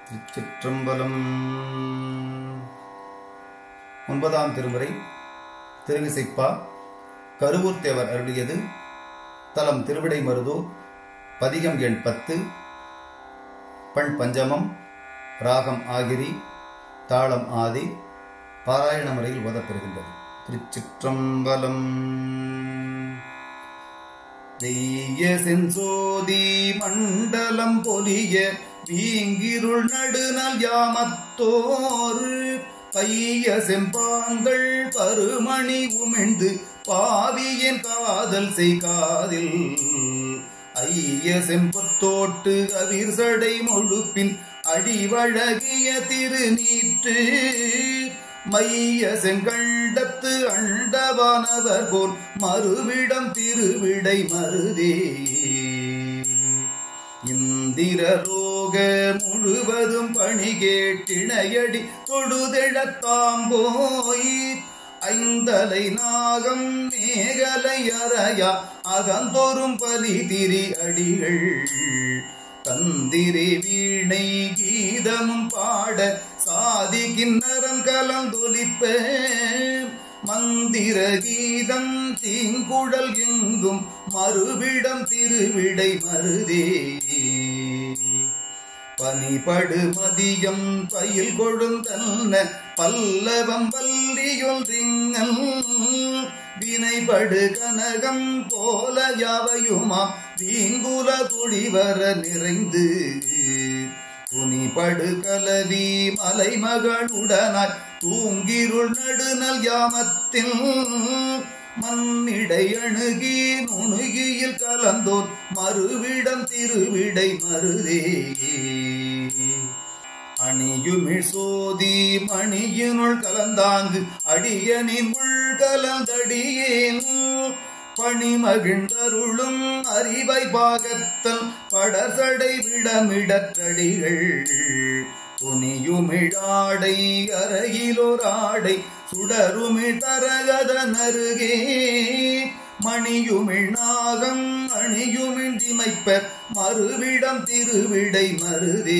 திருச்சிற்றம்பலம் ஒன்பதாம் திருமுறை திருவிசைப்பா கருவூர் தேவர் அருளியது தலம் திருவிடை மருதூர் பதிகம் எண் பத்து பண் பஞ்சமம் ராகம் ஆகிரி தாளம் ஆதி பாராயண முறையில் ஓதப்பெறுகின்றது திருச்சிற்றம்பலம் வெய்ய செஞ்சோதி மண்டலம் பொலிய வீங்கிருள் நடுநல் யாமத்தோர் பைய செம்பாங்கள் பருமணி உமிழ்ந்து பாவியன் காதல் செய்காதில் ஐய செம்பத்தோட்டு கவிர் சடை முழுப்பின் அடிவழகிய திருநீற்று மைய செங்கண்டத்து அண்டவானவர் போல் மறுவிடம் திருவிடை மருதே இந்திரலோக முழுவதும் பணி கேட்டிணையடி தொழுதெழத்தாம் போய் ஐந்தலை நாகம் மேகலை அறையா அகந்தோறும் பலி திரி அடிகள் தந்திரி வீணை கீதமும் பாட சாதி கிண்ணரம் கலந்தொலிப்ப மந்திர கீதம் தீங்குழல் எங்கும் மறுவிடம் திருவிடை மருதே பனிபடு மதியம் பயில் கொழுந்தன்ன பல்லவம் வல்லியொன்றிங்கல் வினைபடு கனகம் போல யாவையுமாம் வீங்குல துளிவர நிறைந்து துணிபடு கலவி மலைமகளுடனாய் தூங்கிருள் நடுநல் யாமத்தில் மண்ணிடை அணுகி நுணுகியில் கலந்தோர் மறுவிடம் திருவிடை மருதே அணியுமிழ் சோதி மணியினுள் கலந்தாங்கு அடியனின் உள் கலந்தடியேன் பணி மகிழ்ந்தருளும் அறிவை பாகத்தல் படசடை விடமிடற்றடிகள் துணியுமிழாடை அறையிலோராடை சுடருமிழ் தரகத நருகே மணியுமிழ் நாகம் அணியுமிழ் திமைப்பர் மறுவிடம் திருவிடை மருதே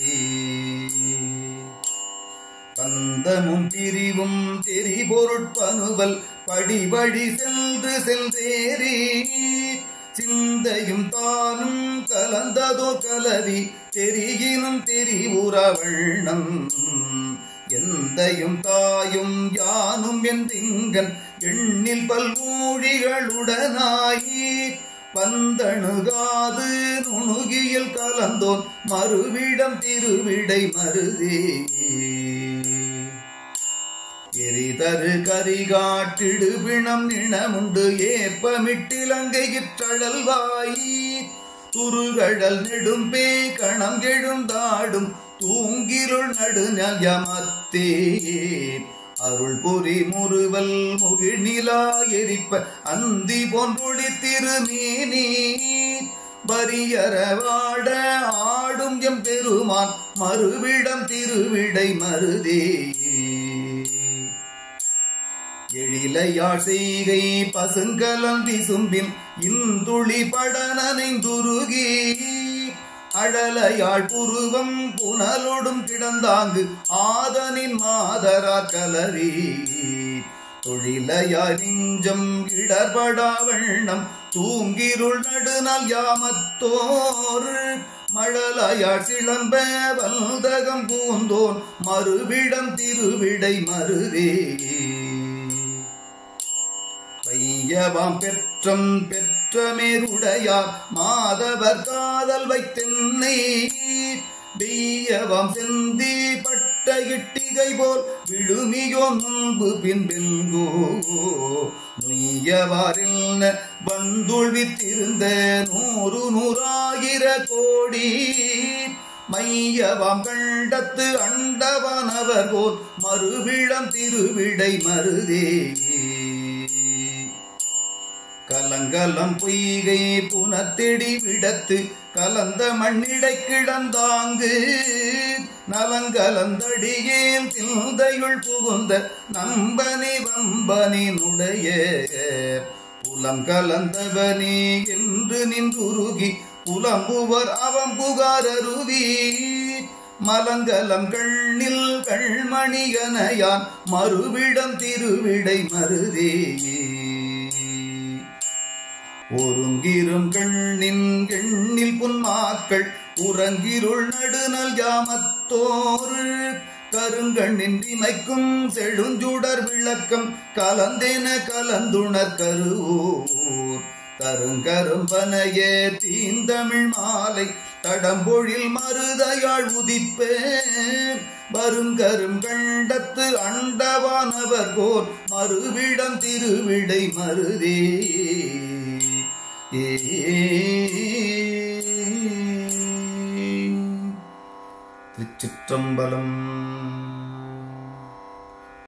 பந்தமும் பிரிவும் தெரிபொருட்பனுவல் படிவழி சென்று சென்றேறி சிந்தையும் தானும் கலந்ததோ கலவி தெரியினும் தெரிவுற வண்ணம் எந்தையும் தாயும் யானும் என் திங்கன் எண்ணில் பல்மூழிகளுடனாயி பந்தணுகாது நுணுகியில் கலந்தோன் மறுவிடம் திருவிடை மருதே எரிதரு கரிகாட்டிடு பிணம் நிணமுண்டு ஏப்பமிட்டிலங்கையிற்றழல்வாயி துருகழல் நெடும்பே கணம் எழுந்தாடும் தூங்கிருள் நடுநயமத்தே அருள் புரி முறுவல் முகிழ் நிலா எரிப்ப அந்தி போன்றொழி திருமேனி வரியறவாட ஆடும் எம் பெருமான் மறுவிடம் திருவிடை மருதே எழிலையாழ் செய்கை பசுங்கலம் விசும்பின் இந்துளி படனனைந்துருகி அழலையாழ் புருவம் புனலோடும் கிடந்தாங்கு ஆதனின் மாதரா கலவி தொழிலையா நெஞ்சம் இடர்படா வண்ணம் தூங்கிருள் நடுநாள் யாமத்தோர் மழலையாழ் சிலம்ப வல்தகம் பூந்தோன் மறுவிடம் திருவிடை மருதே வையவாம் பெற்றம் பெற்றமேருடையார் மாதவர் காதல் வைத்தென்னை வெய்யவாம் செந்தி பட்ட இட்டிகை போல் விழுமியோ முன்பு பின்பெல்கோ நுய்யவாரில் வந்துழ்வித்திருந்த நூறு நூறாயிர கோடி மையவாம் கண்டத்து அண்டவானவர் போல் மறுவிடம் திருவிடை மருதே கலங்கலம் பொய்கை புனத்தெடி விடத்து கலந்த மண்ணிடை கிடந்தாங்கு நலங்கலந்தடியேன் சிந்தையுள் புகுந்த நம்பனி வம்பனினுடைய புலம் கலந்தவனே என்று நின்றுருகி புலம்புவர் அவம் புகார் அருவி மலங்கலம் கண்ணில் கண்மணிகனையான் மறுவிடம் திருவிடை மருதேயே ஒருங்கிரும் கண்ணின் கண்ணில் புன்மாக்கள் உறங்கிருள் நடுநல் யாமத்தோர் கருங்கண்ணின் இமைக்கும் செழுஞ்சுடர் விளக்கம் கலந்தென கலந்துணர் கருவோர் கருங்கரும்பனையே தீந்தமிழ் மாலை தடம்பொழில் மருதையாள் உதிப்பேன் வருங்கரும் கண்டத்து அண்டவானவர் போர் மறுவிடம் திருவிடை மருதே ஏ திருச்சிற்றம்பலம்